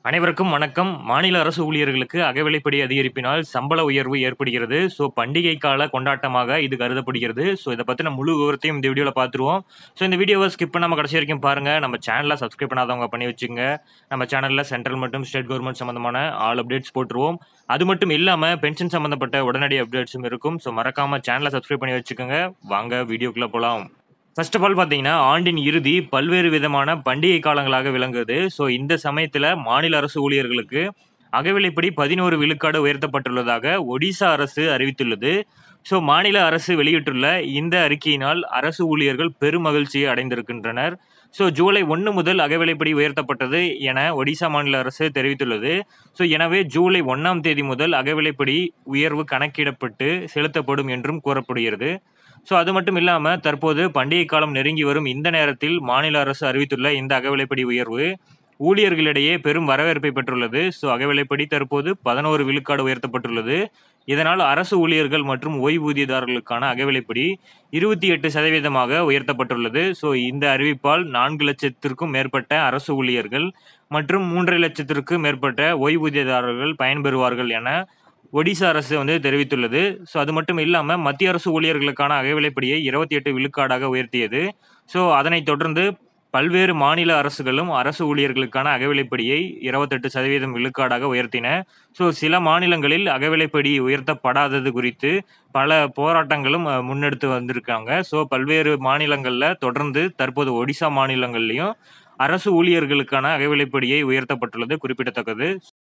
அனைவருக்கும் வணக்கம் மாநில அரசு ஊழியர்களுக்கு அகவிலைப்படி அதிகரிப்பினால் சம்பள உயர்வு ஏற்படுகிறது ஸோ பண்டிகை கால கொண்டாட்டமாக இது கருதப்படுகிறது ஸோ இதை பற்றின முழு விவரத்தையும் இந்த வீடியோவில் பார்த்துருவோம் ஸோ இந்த வீடியோவை ஸ்கிப் பண்ணாமல் கடைசி வரைக்கும் பாருங்கள் நம்ம சேனலை சப்ஸ்கிரைப் பண்ணாதவங்க பண்ணி வச்சுங்க நம்ம சேனலில் சென்ட்ரல் மற்றும் ஸ்டேட் கவர்மெண்ட் சம்மந்தமான ஆல் அப்டேட்ஸ் போட்டுருவோம் அது மட்டும் இல்லாமல் பென்ஷன் சம்மந்தப்பட்ட உடனடி அப்டேட்ஸும் இருக்கும் ஸோ மறக்காமல் சேனலை சப்ஸ்கிரைப் பண்ணி வச்சுக்கோங்க வாங்க வீடியோக்குள்ளே போகலாம் ஃபர்ஸ்ட் ஆஃப் ஆல் பார்த்தீங்கன்னா ஆண்டின் இறுதி பல்வேறு விதமான பண்டிகை காலங்களாக விளங்குது ஸோ இந்த சமயத்தில் மாநில அரசு ஊழியர்களுக்கு அகவிலைப்படி பதினோரு விழுக்காடு உயர்த்தப்பட்டுள்ளதாக ஒடிசா அரசு அறிவித்துள்ளது ஸோ மாநில அரசு வெளியிட்டுள்ள இந்த அறிக்கையினால் அரசு ஊழியர்கள் பெருமகிழ்ச்சியை அடைந்திருக்கின்றனர் ஸோ ஜூலை ஒன்று முதல் அகவிலைப்படி உயர்த்தப்பட்டது என ஒடிசா மாநில அரசு தெரிவித்துள்ளது ஸோ எனவே ஜூலை ஒன்றாம் தேதி முதல் அகவிலைப்படி உயர்வு கணக்கிடப்பட்டு செலுத்தப்படும் என்றும் கூறப்படுகிறது ஸோ அது மட்டும் இல்லாமல் தற்போது பண்டிகை காலம் நெருங்கி வரும் இந்த நேரத்தில் மாநில அரசு அறிவித்துள்ள இந்த அகவிலைப்படி உயர்வு ஊழியர்களிடையே பெரும் வரவேற்பை பெற்றுள்ளது ஸோ அகவிலைப்படி தற்போது பதினோரு விழுக்காடு உயர்த்தப்பட்டுள்ளது இதனால் அரசு ஊழியர்கள் மற்றும் ஓய்வூதியதாரர்களுக்கான அகவிலைப்படி இருபத்தி எட்டு சதவீதமாக உயர்த்தப்பட்டுள்ளது ஸோ இந்த அறிவிப்பால் நான்கு லட்சத்திற்கும் மேற்பட்ட அரசு ஊழியர்கள் மற்றும் மூன்றரை லட்சத்திற்கும் மேற்பட்ட ஓய்வூதியதாரர்கள் பயன்பெறுவார்கள் என ஒடிசா அரசு வந்து தெரிவித்துள்ளது ஸோ அது மட்டும் இல்லாமல் மத்திய அரசு ஊழியர்களுக்கான அகவிலைப்படியை இருபத்தி எட்டு விழுக்காடாக உயர்த்தியது ஸோ அதனைத் தொடர்ந்து பல்வேறு மாநில அரசுகளும் அரசு ஊழியர்களுக்கான அகவிலைப்படியை இருபத்தெட்டு சதவீதம் விழுக்காடாக உயர்த்தின ஸோ சில மாநிலங்களில் அகவிலைப்படி உயர்த்தப்படாதது குறித்து பல போராட்டங்களும் அஹ், முன்னெடுத்து வந்திருக்காங்க ஸோ பல்வேறு மாநிலங்களில் தொடர்ந்து தற்போது ஒடிசா மாநிலங்கள்லையும் அரசு ஊழியர்களுக்கான அகவிலைப்படியை உயர்த்தப்பட்டுள்ளது குறிப்பிடத்தக்கது